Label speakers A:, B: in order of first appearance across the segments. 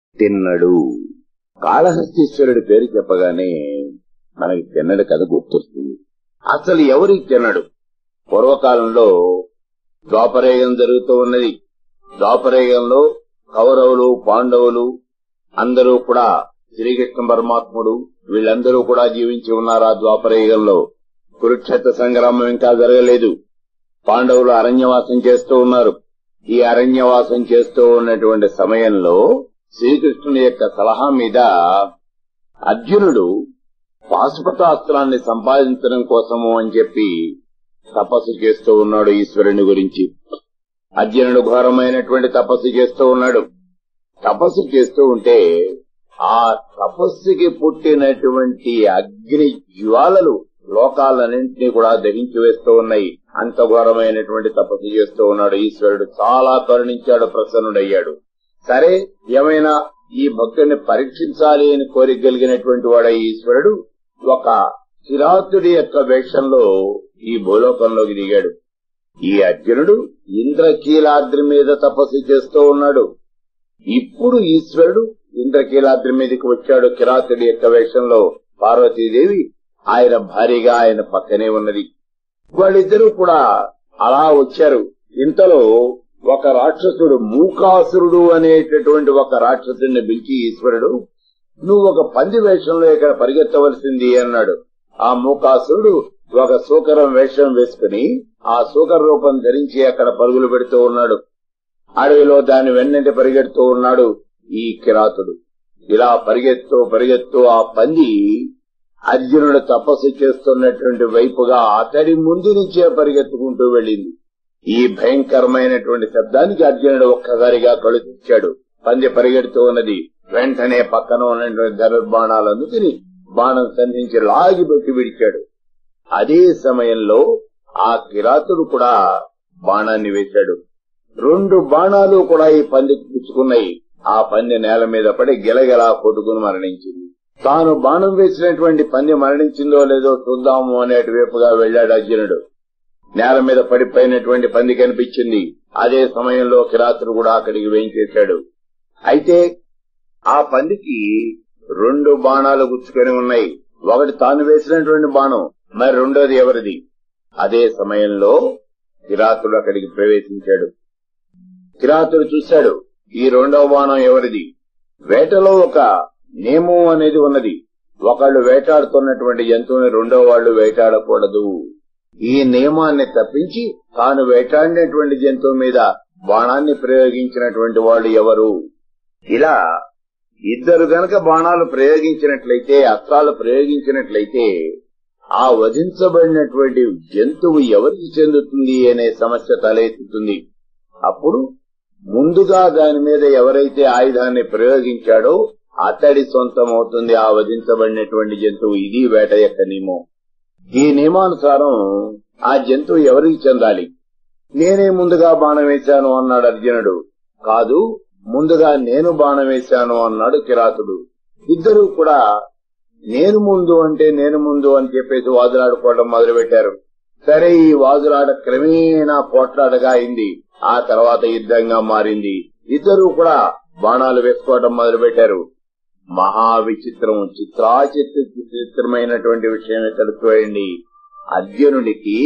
A: తిన్నడు కాళహస్తీశ్వరుడి పేరు చెప్పగానే మనకి తిన్నడు కథ గుర్తొస్తుంది అసలు ఎవరికి తిన్నడు పూర్వకాలంలో ద్వాపరేగం జరుగుతూ ఉన్నది ద్వాపరేగంలో కౌరవులు పాండవులు అందరూ కూడా శ్రీకృష్ణ పరమాత్ముడు వీళ్ళందరూ కూడా జీవించి ఉన్నారు ఆ ద్వాపరయుగంలో కురుక్షేత్ర సంగ్రామం ఇంకా జరగలేదు పాండవులు అరణ్యవాసం చేస్తూ ఉన్నారు ఈ అరణ్యవాసం చేస్తూ ఉన్నటువంటి సమయంలో శ్రీకృష్ణుని యొక్క సలహా మీద అర్జునుడు పాశుపతాస్త్రాన్ని సంపాదించడం కోసము అని చెప్పి తపస్సు చేస్తూ ఉన్నాడు ఈశ్వరుని గురించి అర్జునుడు ఘోరమైనటువంటి తపస్సు చేస్తూ ఉన్నాడు తపస్సు చేస్తూ ఉంటే ఆ తపస్సుకి పుట్టినటువంటి అగ్ని జ్వాలలు లోకాలన్నింటినీ కూడా దహించి వేస్తూ ఉన్నాయి అంత ఘోరమైనటువంటి తపస్సు చేస్తూ ఉన్నాడు ఈశ్వరుడు చాలా కరుణించాడు ప్రసన్నుడయ్యాడు సరే ఏమైనా ఈ భక్తుని పరీక్షించాలి అని కోరిక కలిగినటువంటి వాడు ఈశ్వరుడు ఒక కిరాతుడి యొక్క వేషంలో ఈ భూలోకంలోకి దిగాడు ఈ అర్జునుడు ఇంద్రకీలాద్రి మీద తపస్సు చేస్తూ ఉన్నాడు ఇప్పుడు ఈశ్వరుడు ఇంద్రకీలాద్రి మీదకి వచ్చాడు కిరాతుడి యొక్క వేషంలో పార్వతీదేవి ఆయన భారీగా ఆయన పక్కనే ఉన్నది వాళ్ళిద్దరూ కూడా అలా వచ్చారు ఇంతలో ఒక రాక్షసుడు మూకాసురుడు అనేటటువంటి ఒక రాక్షసుడిని పిలిచి ఈశ్వరుడు నువ్వు ఒక పంది వేషంలో ఇక్కడ పరిగెత్తవలసింది అన్నాడు ఆ మూకాసురుడు ఒక సూకరం వేషం వేసుకుని ఆ సూకర రూపం ధరించి అక్కడ పరుగులు పెడుతూ ఉన్నాడు అడవిలో దాని వెన్నంటి పరిగెడుతూ ఉన్నాడు ఈ కిరాతుడు ఇలా పరిగెత్తు పరిగెత్తు ఆ పంది అర్జునుడు తపస్సు చేస్తున్నటువంటి వైపుగా అతడి ముందు నుంచే పరిగెత్తుకుంటూ వెళ్ళింది ఈ భయంకరమైనటువంటి శబ్దానికి అర్జునుడు ఒక్కసారిగా కళ్ళు తెచ్చాడు పంది పరిగెడుతూ ఉన్నది వెంటనే పక్కన ఉన్నటువంటి ధనుర్బాణాలు అందుకుని బాణం సంధించి లాగి పెట్టి విడిచాడు అదే సమయంలో ఆ కిరాతుడు కూడా బాణాన్ని వేశాడు రెండు బాణాలు కూడా ఈ పందికి పుచ్చుకున్నాయి ఆ పంది నేల మీద పడి గిలగిలా కొట్టుకుని మరణించింది తాను బాణం వేసినటువంటి పంది మరణించిందో లేదో చూద్దాము అనేటి వైపుగా వెళ్లాడు అర్జునుడు నేల మీద పడిపోయినటువంటి పంది కనిపించింది అదే సమయంలో కిరాతుడు కూడా అక్కడికి వేయించేశాడు అయితే ఆ పందికి రెండు బాణాలు గుచ్చుకొని ఉన్నాయి ఒకటి తాను వేసినటువంటి బాణం మరి రెండోది ఎవరిది అదే సమయంలో కిరాతుడు అక్కడికి ప్రవేశించాడు కిరాతుడు చూశాడు ఈ రెండవ బాణం ఎవరిది వేటలో ఒక నియమం అనేది ఉన్నది ఒకళ్ళు వేటాడుతున్నటువంటి జంతువుని రెండో వాళ్ళు వేటాడకూడదు ఈ నియమాన్ని తప్పించి తాను వేటాడినటువంటి జంతువు మీద బాణాన్ని ప్రయోగించినటువంటి వాళ్ళు ఎవరు ఇలా ఇద్దరు గనక బాణాలు ప్రయోగించినట్లయితే అస్త్రాలు ప్రయోగించినట్లయితే ఆ వధించబడినటువంటి జంతువు ఎవరికి చెందుతుంది అనే సమస్య తలెత్తుతుంది అప్పుడు ముందుగా దాని మీద ఎవరైతే ఆయుధాన్ని ప్రయోగించాడో అతడి సొంతం అవుతుంది ఆ వధించబడినటువంటి జంతువు ఇది వేట యొక్క నియమం ఈ నియమానుసారం ఆ జంతువు ఎవరికి చెందాలి నేనే ముందుగా బాణం వేశాను అన్నాడు అర్జునుడు కాదు ముందుగా నేను బాణం వేశాను అన్నాడు కిరాతుడు ఇద్దరు కూడా నేను ముందు అంటే నేను ముందు అని చెప్పేసి వాదులాడుకోవడం మొదలుపెట్టారు సరే ఈ వాదులాట క్రమేణా పోట్లాటగా అయింది ఆ తర్వాత యుద్ధంగా మారింది ఇద్దరు కూడా బాణాలు వేసుకోవడం మొదలుపెట్టారు మహా విచిత్రం చిత్రాచిత్ర చిత్రమైనటువంటి విషయం ఇక్కడ చూడండి అర్జునుడికి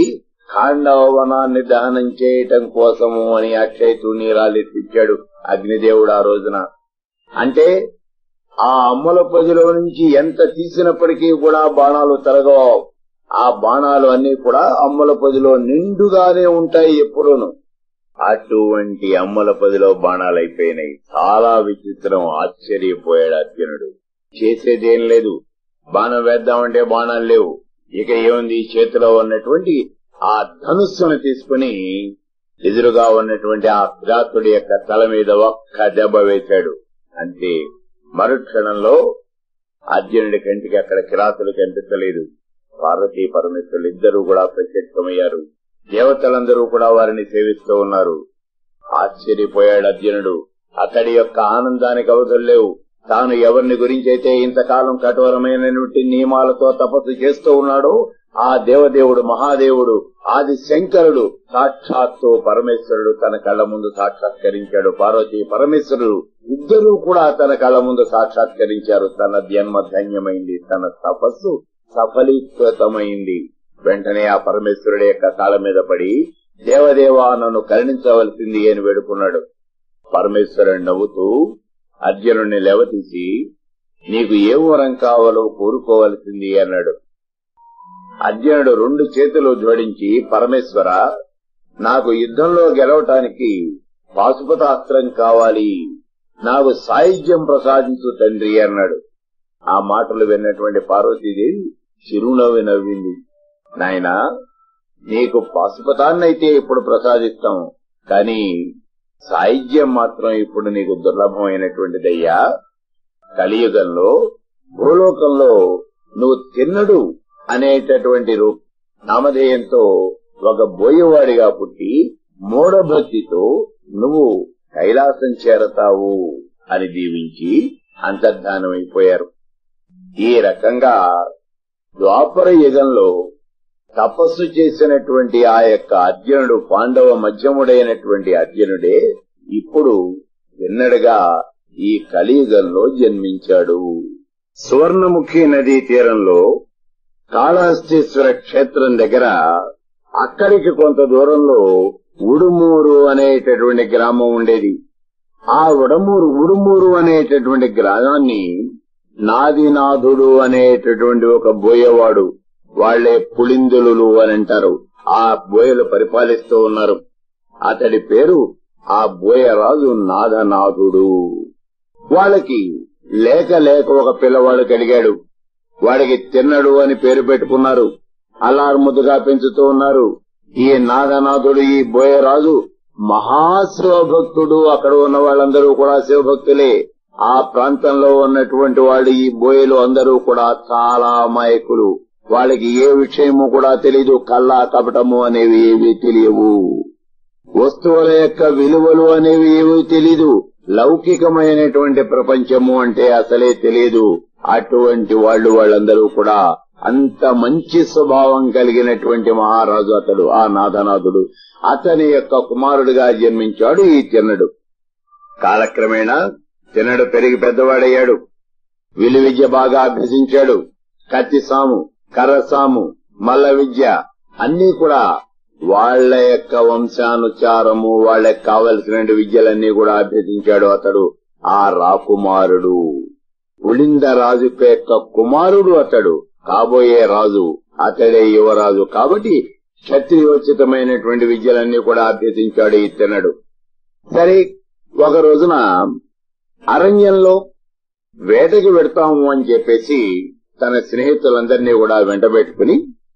A: ఖాండవనాన్ని దహనం చేయటం కోసము అని అక్షయ తూనీరాలెత్తిచ్చాడు అగ్నిదేవుడు ఆ రోజున అంటే ఆ అమ్మల పొదిలో నుంచి ఎంత తీసినప్పటికీ కూడా బాణాలు తరగవు ఆ బాణాలు అన్ని కూడా అమ్మల పొదిలో నిండుగానే ఉంటాయి ఎప్పుడూను అటువంటి అమ్మల పదిలో బాణాలు అయిపోయినాయి చాలా విచిత్రం ఆశ్చర్యపోయాడు అర్జునుడు చేసేదేం లేదు బాణం వేద్దామంటే బాణాలు లేవు ఇక ఏముంది చేతిలో ఉన్నటువంటి ఆ ధనుస్సును తీసుకుని ఎదురుగా ఉన్నటువంటి ఆ కిరాతుడి యొక్క తల మీద ఒక్క దెబ్బ వేశాడు అంతే మరుక్షణంలో అర్జునుడి కంటికి అక్కడ కిరాతులు కనిపించలేదు పార్వతీ పరమేశ్వరులు ఇద్దరూ కూడా ప్రత్యక్షమయ్యారు దేవతలందరూ కూడా వారిని సేవిస్తూ ఉన్నారు ఆశ్చర్యపోయాడు అర్జునుడు అతడి యొక్క ఆనందానికి అవధులు లేవు తాను ఎవరిని గురించి అయితే ఇంతకాలం కఠోరమైనటువంటి నియమాలతో తపస్సు చేస్తూ ఉన్నాడో ఆ దేవదేవుడు మహాదేవుడు ఆది శంకరుడు సాక్షాత్తు పరమేశ్వరుడు తన కళ్ళ ముందు సాక్షాత్కరించాడు పార్వతి పరమేశ్వరుడు ఇద్దరూ కూడా తన కళ్ళ ముందు సాక్షాత్కరించారు తన జన్మ ధన్యమైంది తన తపస్సు సఫలీకృతమైంది వెంటనే ఆ పరమేశ్వరుడి యొక్క కాళ్ళ మీద పడి దేవదేవా నన్ను కరుణించవలసింది అని వేడుకున్నాడు పరమేశ్వరుడు నవ్వుతూ అర్జునుడిని లేవతీసి నీకు ఏ వరం కావాలో కోరుకోవలసింది అన్నాడు అర్జునుడు రెండు చేతులు జోడించి పరమేశ్వర నాకు యుద్ధంలో గెలవటానికి పాశుపతాస్త్రం కావాలి నాకు సాయుధ్యం ప్రసాదించు తండ్రి అన్నాడు ఆ మాటలు విన్నటువంటి పార్వతీదేవి చిరునవ్వి నవ్వింది నాయనా నీకు పాశుపతాన్నైతే ఇప్పుడు ప్రసాదిస్తాం కానీ సాహిత్యం మాత్రం ఇప్పుడు నీకు దుర్లభమైనటువంటిదయ్యా కలియుగంలో భూలోకంలో నువ్వు తిన్నడు అనేటటువంటి రూ నామధేయంతో ఒక బోయవాడిగా పుట్టి మూఢభక్తితో నువ్వు కైలాసం చేరతావు అని దీవించి అంతర్ధానమైపోయారు ఈ రకంగా ద్వాపర యుగంలో తపస్సు చేసినటువంటి ఆ యొక్క అర్జునుడు పాండవ మధ్యముడైనటువంటి అర్జునుడే ఇప్పుడు విన్నడుగా ఈ కలియుగంలో జన్మించాడు సువర్ణముఖి నదీ తీరంలో కాళహస్తీశ్వర క్షేత్రం దగ్గర అక్కడికి కొంత దూరంలో ఉడుమూరు అనేటటువంటి గ్రామం ఉండేది ఆ ఉడమూరు ఉడుమూరు అనేటటువంటి గ్రామాన్ని నాదినాథుడు అనేటటువంటి ఒక బోయవాడు వాళ్లే పులిందులు అని అంటారు ఆ బోయలు పరిపాలిస్తూ ఉన్నారు అతడి పేరు ఆ బోయరాజు నాదనాథుడు వాళ్ళకి లేక లేక ఒక పిల్లవాడు కలిగాడు వాడికి తిన్నడు అని పేరు పెట్టుకున్నారు అల్లారుముద్దుగా పెంచుతూ ఉన్నారు ఈ నాగనాథుడు ఈ బోయరాజు మహాశివభక్తుడు అక్కడ ఉన్న వాళ్ళందరూ కూడా శివభక్తులే ఆ ప్రాంతంలో ఉన్నటువంటి వాళ్ళు ఈ బోయలు అందరూ కూడా చాలా అమాయకులు వాళ్ళకి ఏ విషయము కూడా తెలీదు కల్లా కపటము అనేవి ఏవి తెలియవు వస్తువుల యొక్క విలువలు అనేవి ఏవి తెలీదు లౌకికమైనటువంటి ప్రపంచము అంటే అసలే తెలియదు అటువంటి వాళ్ళు వాళ్ళందరూ కూడా అంత మంచి స్వభావం కలిగినటువంటి మహారాజు అతడు ఆ నాథనాథుడు అతని యొక్క కుమారుడిగా జన్మించాడు ఈ తిన్నడు కాలక్రమేణా తిన్నడు పెరిగి పెద్దవాడయ్యాడు విలు విద్య బాగా అభ్యసించాడు కత్తి సాము కర్ర సాము మల్ల విద్య అన్ని కూడా వాళ్ల యొక్క వంశానుచారము వాళ్లకు కావలసిన విద్యలన్నీ కూడా అభ్యసించాడు అతడు ఆ రాకుమారుడు ఉళింద రాజు యొక్క కుమారుడు అతడు కాబోయే రాజు అతడే యువరాజు కాబట్టి క్షత్రియోచితమైనటువంటి విద్యలన్నీ కూడా అభ్యసించాడు ఈ తినడు సరే ఒక రోజున అరణ్యంలో వేటకి వెడతాము అని చెప్పేసి తన స్నేహితులందరినీ కూడా వెంటబెట్టుకుని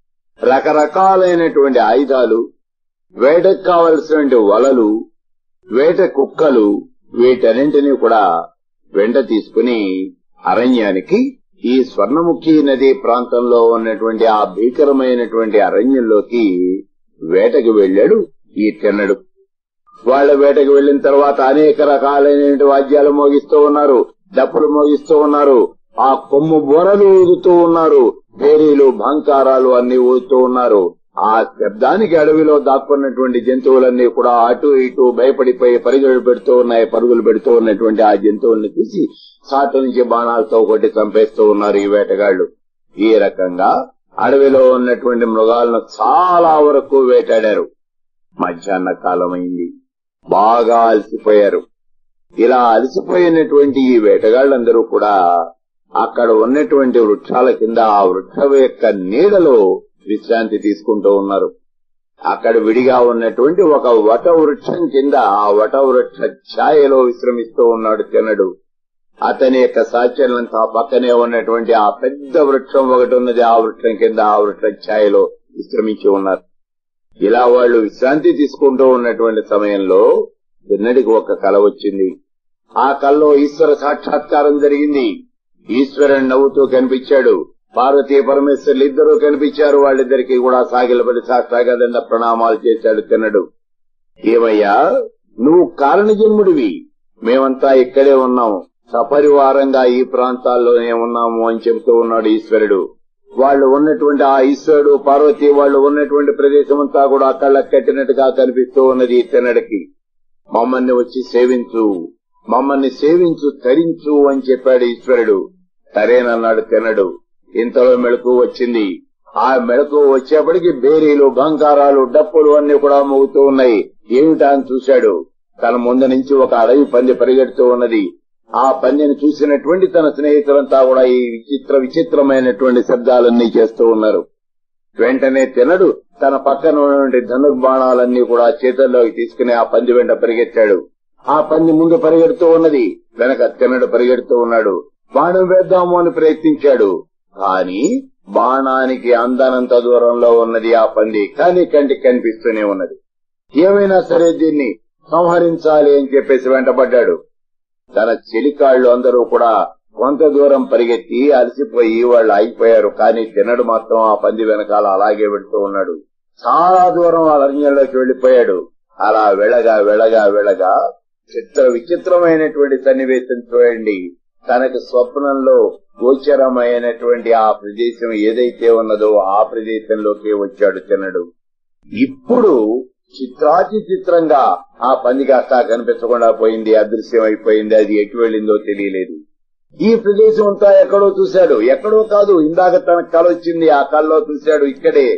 A: రకరకాలైనటువంటి ఆయుధాలు వేటకు కావలసినటువంటి వలలు వేట కుక్కలు వీటన్నింటినీ కూడా వెంట తీసుకుని అరణ్యానికి ఈ స్వర్ణముఖి నది ప్రాంతంలో ఉన్నటువంటి ఆ భీకరమైనటువంటి అరణ్యంలోకి వేటకు వెళ్లాడు ఈ తిన్నడు వాళ్ళ వేటకు వెళ్లిన తర్వాత అనేక రకాలైన వాద్యాలు మోగిస్తూ ఉన్నారు డప్పులు మోగిస్తూ ఉన్నారు ఆ కొమ్ము బొరలు ఊదుతూ ఉన్నారు భేరీలు భంకారాలు అన్ని ఊదుతూ ఉన్నారు ఆ శబ్దానికి అడవిలో దాక్కున్నటువంటి జంతువులన్నీ కూడా అటు ఇటు భయపడిపోయి పరుగులు పెడుతూ ఉన్నాయి పరుగులు పెడుతూ ఉన్నటువంటి ఆ జంతువుల్ని చూసి సాటు నుంచి బాణాలతో కొట్టి చంపేస్తూ ఉన్నారు ఈ వేటగాళ్లు ఈ రకంగా అడవిలో ఉన్నటువంటి మృగాలను చాలా వరకు వేటాడారు మధ్యాహ్న కాలమైంది బాగా అలసిపోయారు ఇలా అలసిపోయినటువంటి ఈ వేటగాళ్లందరూ కూడా అక్కడ ఉన్నటువంటి వృక్షాల కింద ఆ వృక్షం యొక్క నీడలో విశ్రాంతి తీసుకుంటూ ఉన్నారు అక్కడ విడిగా ఉన్నటువంటి ఒక వట వృక్షం కింద ఆ వట వృక్ష ఛాయలో విశ్రమిస్తూ ఉన్నాడు తినడు అతని యొక్క సాధ్యంతా పక్కనే ఉన్నటువంటి ఆ పెద్ద వృక్షం ఒకటి ఉన్నది ఆ వృక్షం కింద ఆ వృక్ష ఛాయలో విశ్రమించి ఉన్నారు ఇలా వాళ్ళు విశ్రాంతి తీసుకుంటూ ఉన్నటువంటి సమయంలో తిన్నడికి ఒక కల వచ్చింది ఆ కల్లో ఈశ్వర సాక్షాత్కారం జరిగింది ఈశ్వరుని నవ్వుతూ కనిపించాడు పార్వతీ పరమేశ్వర్లు ఇద్దరూ కనిపించారు వాళ్ళిద్దరికీ కూడా సాగిలబడి సాష్టాగదండ ప్రణామాలు చేశాడు తిన్నడు ఏమయ్యా నువ్వు కారణజన్ముడివి మేమంతా ఇక్కడే ఉన్నాం సపరివారంగా ఈ ప్రాంతాల్లోనే ఉన్నాము అని చెబుతూ ఉన్నాడు ఈశ్వరుడు వాళ్ళు ఉన్నటువంటి ఆ ఈశ్వరుడు పార్వతి వాళ్ళు ఉన్నటువంటి ప్రదేశం అంతా కూడా కళ్ళకు కట్టినట్టుగా కనిపిస్తూ ఉన్నది తినడికి మమ్మల్ని వచ్చి సేవించు మమ్మల్ని సేవించు తరించు అని చెప్పాడు ఈశ్వరుడు సరేనన్నాడు తినడు ఇంతలో మెళకు వచ్చింది ఆ మెళకు వచ్చేప్పటికి బేరీలు బంకారాలు డప్పులు అన్ని కూడా మోగుతూ ఉన్నాయి ఏమిటా అని చూశాడు తన ముందు నుంచి ఒక అడవి పంది పరిగెడుతూ ఉన్నది ఆ పందిని చూసినటువంటి తన స్నేహితులంతా కూడా ఈ విచిత్ర విచిత్రమైనటువంటి శబ్దాలన్నీ చేస్తూ ఉన్నారు వెంటనే తినడు తన పక్కన ఉన్నటువంటి ధనుర్బాణాలన్నీ కూడా చేతుల్లోకి తీసుకుని ఆ పంది వెంట పరిగెత్తాడు ఆ పంది ముందు పరిగెడుతూ ఉన్నది వెనక తినడు పరిగెడుతూ ఉన్నాడు బాణం వేద్దాము అని ప్రయత్నించాడు కానీ బాణానికి అందనంత దూరంలో ఉన్నది ఆ పంది కానీ కంటికి కనిపిస్తూనే ఉన్నది ఏమైనా సరే దీన్ని సంహరించాలి అని చెప్పేసి వెంటబడ్డాడు తన చెలికాళ్లు అందరూ కూడా కొంత దూరం పరిగెత్తి అలసిపోయి వాళ్ళు ఆగిపోయారు కానీ తినడు మాత్రం ఆ పంది వెనకాల అలాగే వెళ్తూ ఉన్నాడు చాలా దూరం ఆ అరణ్యంలోకి వెళ్లిపోయాడు అలా వెళ్ళగా వెళ్ళగా వెళ్ళగా చిత్ర విచిత్రమైనటువంటి సన్నివేశం చూడండి తనకు స్వప్నంలో గోచరమైనటువంటి ఆ ప్రదేశం ఏదైతే ఉన్నదో ఆ ప్రదేశంలోకి వచ్చాడు తినడు ఇప్పుడు చిత్రాతి చిత్రంగా ఆ పంది కాస్త కనిపించకుండా పోయింది అదృశ్యం అయిపోయింది అది ఎటు వెళ్ళిందో తెలియలేదు ఈ ప్రదేశం అంతా ఎక్కడో చూశాడు ఎక్కడో కాదు ఇందాక తన కళ వచ్చింది ఆ కళలో చూశాడు ఇక్కడే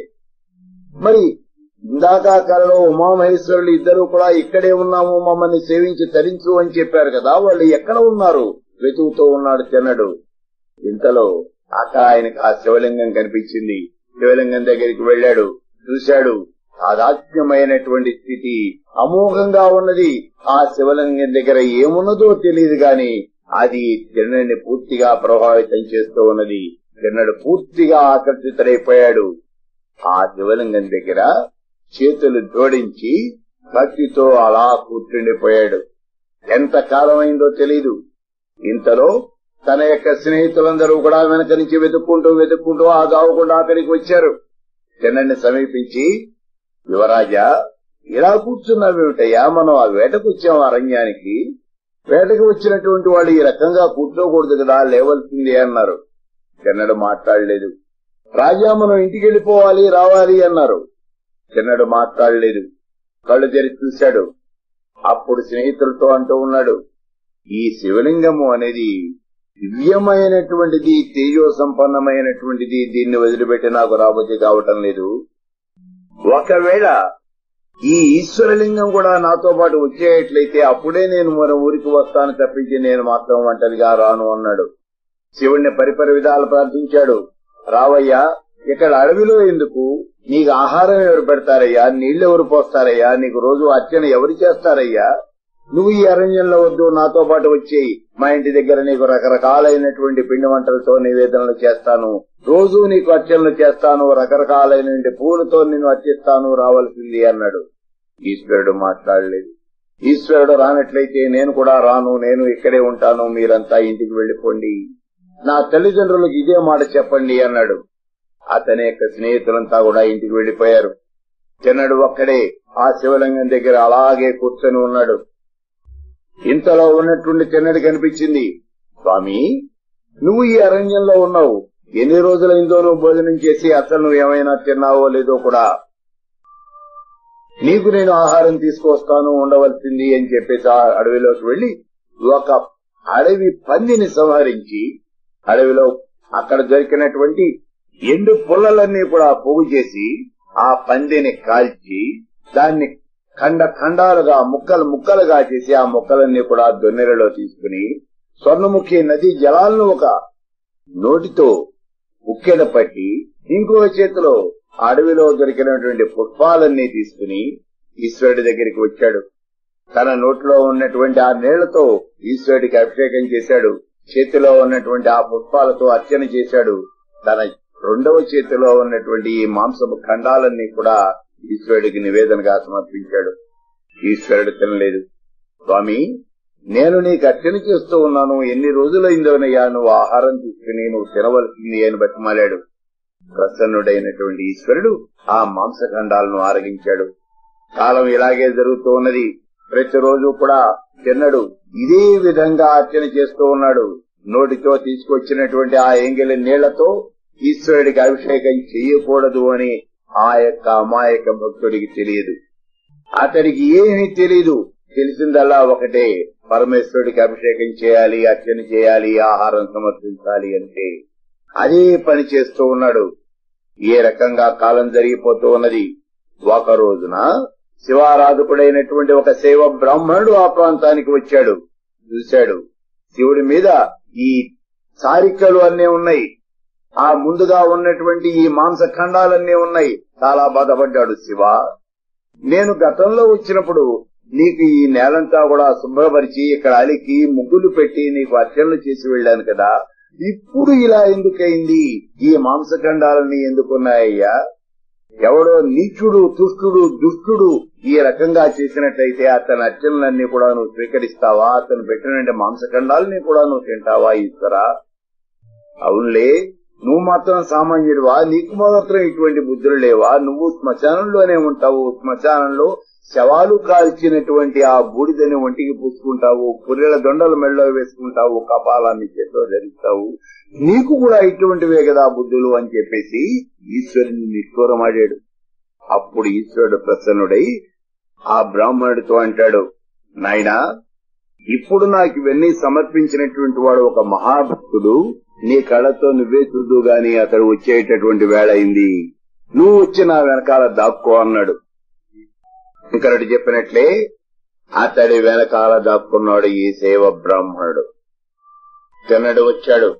A: మరి ఇందాక ఆ కళలో ఉమామహేశ్వరులు ఇద్దరు కూడా ఇక్కడే ఉన్నాము మమ్మల్ని సేవించి తరించు అని చెప్పారు కదా వాళ్ళు ఎక్కడ ఉన్నారు వెతుకుతూ ఉన్నాడు తిన్నడు ఇంతలో అక్కడ ఆయనకు ఆ శివలింగం కనిపించింది శివలింగం దగ్గరికి వెళ్ళాడు చూశాడు సాదాత్మ్యమైనటువంటి స్థితి అమోఘంగా ఉన్నది ఆ శివలింగం దగ్గర ఏమున్నదో తెలియదు గాని అది తిన్నడిని పూర్తిగా ప్రభావితం చేస్తూ ఉన్నది తిన్నడు పూర్తిగా ఆకర్షితుడైపోయాడు ఆ శివలింగం దగ్గర చేతులు జోడించి భక్తితో అలా కూర్చుండిపోయాడు ఎంత కాలమైందో తెలీదు ఇంతలో తన యొక్క స్నేహితులందరూ కూడా వెనక నుంచి వెతుక్కుంటూ వెతుక్కుంటూ ఆ దావకుండా అక్కడికి వచ్చారు తిన్నడిని సమీపించి యువరాజా ఇలా కూర్చున్నావేమిటయ్యా మనం ఆ వేటకు వచ్చాం అరణ్యానికి వేటకు వచ్చినటువంటి వాళ్ళు ఈ రకంగా కూర్చోకూడదు కదా లేవలసింది అన్నారు తిన్నడు మాట్లాడలేదు రాజా మనం ఇంటికి వెళ్ళిపోవాలి రావాలి అన్నారు తిన్నడు మాట్లాడలేదు కళ్ళు తెరిచి చూశాడు అప్పుడు స్నేహితులతో అంటూ ఉన్నాడు ఈ శివలింగము అనేది దివ్యమైనటువంటిది తేజో సంపన్నమైనటువంటిది దీన్ని వదిలిపెట్టి నాకు రాబోతే కావటం లేదు ఒకవేళ ఈ ఈశ్వరలింగం కూడా నాతో పాటు వచ్చేయట్లయితే అప్పుడే నేను మన ఊరికి వస్తాను తప్పించి నేను మాత్రం ఒంటరిగా రాను అన్నాడు శివుణ్ణి పరిపరి విధాలు ప్రార్థించాడు రావయ్యా ఇక్కడ అడవిలో ఎందుకు నీకు ఆహారం ఎవరు పెడతారయ్యా నీళ్లు ఎవరు పోస్తారయ్యా నీకు రోజు అర్చన ఎవరు చేస్తారయ్యా నువ్వు ఈ అరణ్యంలో వద్దు నాతో పాటు వచ్చేయి మా ఇంటి దగ్గర నీకు రకరకాలైనటువంటి పిండి వంటలతో నివేదనలు చేస్తాను రోజు నీకు అర్చనలు చేస్తాను రకరకాలైన పూలతో నిన్ను అర్చిస్తాను రావాల్సింది అన్నాడు ఈశ్వరుడు మాట్లాడలేదు ఈశ్వరుడు రానట్లయితే నేను కూడా రాను నేను ఇక్కడే ఉంటాను మీరంతా ఇంటికి వెళ్లిపోండి నా తల్లిదండ్రులకు ఇదే మాట చెప్పండి అన్నాడు అతని యొక్క స్నేహితులంతా కూడా ఇంటికి వెళ్లిపోయారు చిన్నడు ఒక్కడే ఆ శివలింగం దగ్గర అలాగే కూర్చొని ఉన్నాడు ఇంతలో ఉన్నట్టుండి చిన్నది కనిపించింది స్వామి నువ్వు ఈ అరణ్యంలో ఉన్నావు ఎన్ని రోజులైందో నువ్వు భోజనం చేసి అసలు నువ్వు ఏమైనా తిన్నావో లేదో కూడా నీకు నేను ఆహారం తీసుకొస్తాను ఉండవలసింది అని చెప్పేసి ఆ అడవిలోకి వెళ్లి ఒక అడవి పందిని సంహరించి అడవిలో అక్కడ దొరికినటువంటి ఎండు పుల్లలన్నీ కూడా పోగు చేసి ఆ పందిని కాల్చి దాన్ని ఖండ ఖండాలుగా ముక్కలు ముక్కలుగా చేసి ఆ ముక్కలన్నీ కూడా దొన్నెరలో తీసుకుని స్వర్ణముఖి నది జలాలను ఒక నోటితో ఉక్కెడ పట్టి ఇంకో చేతిలో అడవిలో దొరికినటువంటి పుష్పాలన్నీ తీసుకుని ఈశ్వరుడి దగ్గరికి వచ్చాడు తన నోట్లో ఉన్నటువంటి ఆ నీళ్లతో ఈశ్వరుడికి అభిషేకం చేశాడు చేతిలో ఉన్నటువంటి ఆ పుష్పాలతో అర్చన చేశాడు తన రెండవ చేతిలో ఉన్నటువంటి ఈ మాంసపు ఖండాలన్నీ కూడా ఈశ్వరుడికి నివేదనగా సమర్పించాడు ఈశ్వరుడు తినలేదు స్వామి నేను నీకు అర్చన చేస్తూ ఉన్నాను ఎన్ని రోజులైందోనయ్యా నువ్వు ఆహారం తీసుకుని నువ్వు తినవలసింది అని బతిమాలాడు ప్రసన్నుడైనటువంటి ఈశ్వరుడు ఆ మాంసఖండాలను ఆరగించాడు కాలం ఇలాగే జరుగుతూ ఉన్నది ప్రతిరోజు కూడా తిన్నడు ఇదే విధంగా అర్చన చేస్తూ ఉన్నాడు నోటితో తీసుకొచ్చినటువంటి ఆ ఎంగిలి నీళ్లతో ఈశ్వరుడికి అభిషేకం చేయకూడదు అని ఆ యొక్క అమాయక భక్తుడికి తెలియదు అతడికి ఏమీ తెలియదు తెలిసిందల్లా ఒకటే పరమేశ్వరుడికి అభిషేకం చేయాలి అర్చన చేయాలి ఆహారం సమర్పించాలి అంటే అదే పని చేస్తూ ఉన్నాడు ఏ రకంగా కాలం జరిగిపోతూ ఉన్నది ఒక రోజున శివారాధకుడైనటువంటి ఒక శైవ బ్రాహ్మణుడు ఆ ప్రాంతానికి వచ్చాడు చూశాడు శివుడి మీద ఈ సారికలు అన్నీ ఉన్నాయి ఆ ముందుగా ఉన్నటువంటి ఈ మాంస ఖండాలన్నీ ఉన్నాయి చాలా బాధపడ్డాడు శివ నేను గతంలో వచ్చినప్పుడు నీకు ఈ నేలంతా కూడా శుభ్రపరిచి ఇక్కడ అలికి ముగ్గులు పెట్టి నీకు అర్చనలు చేసి వెళ్ళాను కదా ఇప్పుడు ఇలా ఎందుకైంది ఈ మాంసఖండాలని ఎందుకున్నాయ్యా ఎవడో నీచుడు తుష్టుడు దుష్టుడు ఈ రకంగా చేసినట్లయితే అతని అర్చనలన్నీ కూడా నువ్వు స్వీకరిస్తావా అతను పెట్టిన మాంసఖండాలని కూడా నువ్వు తింటావా ఈశ్వరా అవునులే నువ్వు మాత్రం సామాన్యుడివా నీకు మాత్రం ఇటువంటి బుద్ధులు లేవా నువ్వు శ్మశానంలోనే ఉంటావు శ్మశానంలో శవాలు కాల్చినటువంటి ఆ బూడిదని ఒంటికి పూసుకుంటావు పుర్రెల దొండలు మెళ్ళలో వేసుకుంటావు కపాలాన్ని చేతిలో ధరిస్తావు నీకు కూడా ఇటువంటివే కదా బుద్ధులు అని చెప్పేసి ఈశ్వరుని నిష్ఠూరమాడాడు అప్పుడు ఈశ్వరుడు ప్రసన్నుడై ఆ బ్రాహ్మణుడితో అంటాడు నాయనా ఇప్పుడు నాకు ఇవన్నీ సమర్పించినటువంటి వాడు ఒక మహాభక్తుడు నీ కళ్ళతో నువ్వే చూద్దు గాని అతడు వచ్చేటటువంటి వేళ అయింది నువ్వు వచ్చి నా వెనకాల దాక్కో అన్నాడు ఇంకరటి చెప్పినట్లే అతడి వెనకాల దాక్కున్నాడు ఈ సేవ బ్రాహ్మణుడు తిన్నడు వచ్చాడు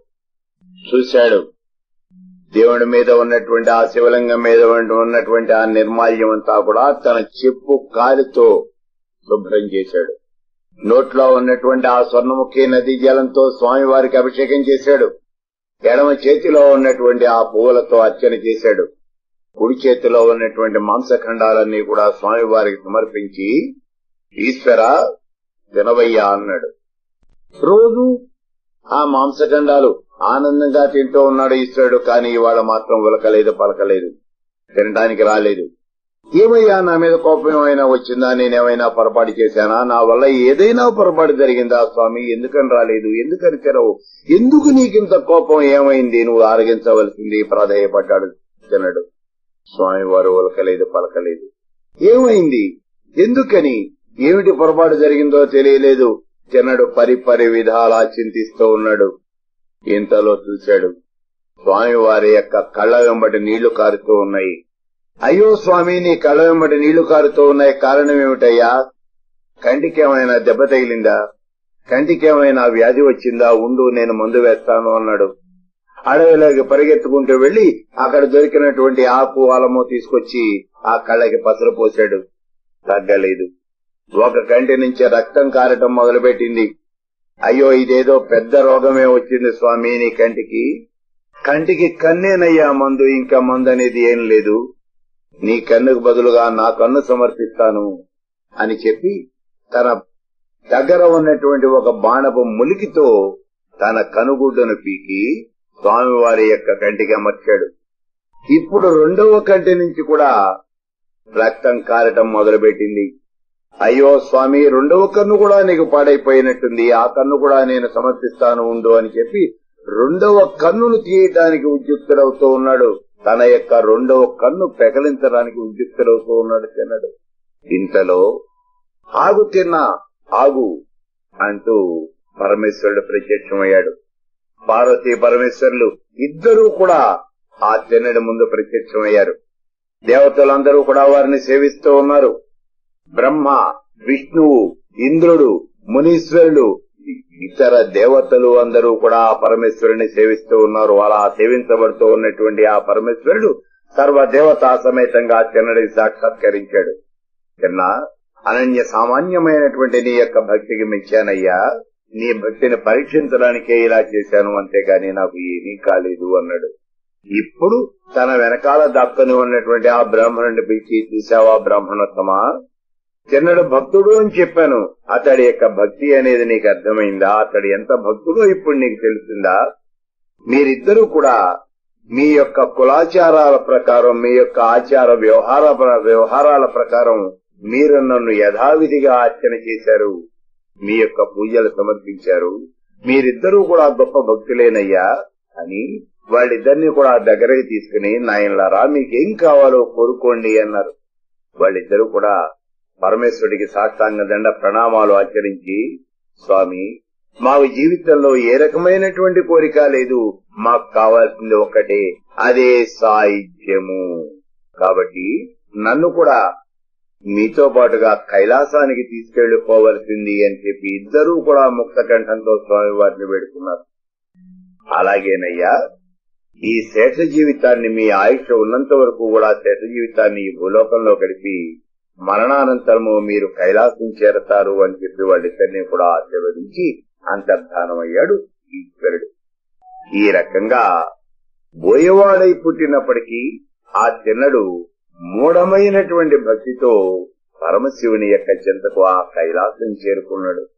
A: చూశాడు దేవుడి మీద ఉన్నటువంటి ఆ శివలింగం మీద ఉన్నటువంటి ఆ నిర్మాల్యం అంతా కూడా తన చెప్పు కాలితో శుభ్రం చేశాడు నోట్లో ఉన్నటువంటి ఆ స్వర్ణముఖి నది జలంతో స్వామివారికి అభిషేకం చేశాడు ఎడమ చేతిలో ఉన్నటువంటి ఆ పువ్వులతో అర్చన చేశాడు కుడి చేతిలో ఉన్నటువంటి మాంసఖండాలన్నీ కూడా స్వామివారికి సమర్పించి ఈశ్వర వినవయ్యా అన్నాడు రోజు ఆ మాంసఖండాలు ఆనందంగా తింటూ ఉన్నాడు ఈశ్వరుడు కానీ ఇవాళ మాత్రం ఉలకలేదు పలకలేదు తినడానికి రాలేదు ఏమయ్యా నా మీద కోపం ఏమైనా వచ్చిందా నేనేమైనా పొరపాటు చేశానా నా వల్ల ఏదైనా పొరపాటు జరిగిందా స్వామి ఎందుకని రాలేదు ఎందుకని తెరవు ఎందుకు నీకింత కోపం ఏమైంది నువ్వు ఆరగించవలసింది ప్రాధాయపడ్డాడు తినడు స్వామి వారు ఉలకలేదు పలకలేదు ఏమైంది ఎందుకని ఏమిటి పొరపాటు జరిగిందో తెలియలేదు తినడు పరిపరి విధాలా చింతిస్తూ ఉన్నాడు ఇంతలో చూశాడు స్వామివారి యొక్క కళ్ళ వెంబడి నీళ్లు కారుతూ ఉన్నాయి అయ్యో స్వామి నీ కళ్ళ వెంబడి నీళ్లు కారుతూ ఉన్నాయి కారణం ఏమిటయ్యా కంటికేమైనా దెబ్బ తగిలిందా కంటికేమైనా వ్యాధి వచ్చిందా ఉండు నేను మందు వేస్తాను అన్నాడు అడవిలోకి పరిగెత్తుకుంటూ వెళ్లి అక్కడ దొరికినటువంటి ఆకు అలము తీసుకొచ్చి ఆ కళ్ళకి పసరు పోశాడు తగ్గలేదు ఒక కంటి నుంచి రక్తం కారటం మొదలుపెట్టింది అయ్యో ఇదేదో పెద్ద రోగమే వచ్చింది స్వామి నీ కంటికి కంటికి కన్నేనయ్యా మందు ఇంకా మందు అనేది ఏం లేదు నీ కన్నుకు బదులుగా నా కన్ను సమర్పిస్తాను అని చెప్పి తన దగ్గర ఉన్నటువంటి ఒక బాణపు ములికితో తన కనుగుడ్డను పీకి స్వామివారి యొక్క కంటికి అమర్చాడు ఇప్పుడు రెండవ కంటి నుంచి కూడా రక్తం కారటం మొదలుపెట్టింది అయ్యో స్వామి రెండవ కన్ను కూడా నీకు పాడైపోయినట్టుంది ఆ కన్ను కూడా నేను సమర్పిస్తాను ఉండు అని చెప్పి రెండవ కన్నును తీయటానికి ఉద్యుక్తుడవుతూ ఉన్నాడు తన యొక్క రెండవ కన్ను పెకలించడానికి ఉద్యుక్తుడవుతూ ఉన్నాడు తిన్నాడు ఇంతలో ఆగు తిన్నా ఆగు అంటూ పరమేశ్వరుడు ప్రత్యక్షమయ్యాడు పార్వతీ పరమేశ్వరులు ఇద్దరూ కూడా ఆ తిన్నడి ముందు ప్రత్యక్షమయ్యారు దేవతలందరూ కూడా వారిని సేవిస్తూ ఉన్నారు బ్రహ్మ విష్ణువు ఇంద్రుడు మునీశ్వరుడు ఇతర దేవతలు అందరూ కూడా ఆ పరమేశ్వరుని సేవిస్తూ ఉన్నారు అలా సేవించబడుతూ ఉన్నటువంటి ఆ పరమేశ్వరుడు సర్వ దేవతా సమేతంగా తిన్నడికి సాక్షాత్కరించాడు చిన్న అనన్య సామాన్యమైనటువంటి నీ యొక్క భక్తికి మెచ్చానయ్యా నీ భక్తిని పరీక్షించడానికే ఇలా చేశాను అంతేగాని నాకు ఏమీ కాలేదు అన్నాడు ఇప్పుడు తన వెనకాల దక్కని ఉన్నటువంటి ఆ బ్రాహ్మణుని పిలిచి చూసావా బ్రాహ్మణోత్తమా చిన్నడు భక్తుడు అని చెప్పాను అతడి యొక్క భక్తి అనేది నీకు అర్థమైందా అతడు ఎంత భక్తుడో ఇప్పుడు నీకు తెలిసిందా మీరిద్దరూ కూడా మీ యొక్క కులాచారాల ప్రకారం మీ యొక్క ఆచార వ్యవహార వ్యవహారాల ప్రకారం మీరు నన్ను యథావిధిగా అర్చన చేశారు మీ యొక్క పూజలు సమర్పించారు మీరిద్దరూ కూడా గొప్ప భక్తులేనయ్యా అని వాళ్ళిద్దరిని కూడా దగ్గరికి తీసుకుని నాయనలారా మీకేం కావాలో కోరుకోండి అన్నారు వాళ్ళిద్దరూ కూడా పరమేశ్వరుడికి సాష్టాంగ దండ ప్రణామాలు ఆచరించి స్వామి మాకు జీవితంలో ఏ రకమైనటువంటి కోరిక లేదు మాకు కావాల్సింది ఒక్కటే అదే సాహిత్యము కాబట్టి నన్ను కూడా మీతో పాటుగా కైలాసానికి తీసుకెళ్లిపోవలసింది అని చెప్పి ఇద్దరూ కూడా ముక్త కంఠంతో స్వామి వారిని వేడుకున్నారు అలాగేనయ్యా ఈ శేష జీవితాన్ని మీ ఆయుష్ ఉన్నంత వరకు కూడా శేష జీవితాన్ని ఈ భూలోకంలో గడిపి మరణానంతరము మీరు కైలాసం చేరతారు అని చెప్పి వాళ్ళిద్దరిని కూడా ఆశీర్వదించి అంతర్ధానమయ్యాడు ఈశ్వరుడు ఈ రకంగా బోయవాడై పుట్టినప్పటికీ ఆ చిన్నడు మూఢమైనటువంటి భక్తితో పరమశివుని యొక్క చింతకు ఆ కైలాసం చేరుకున్నాడు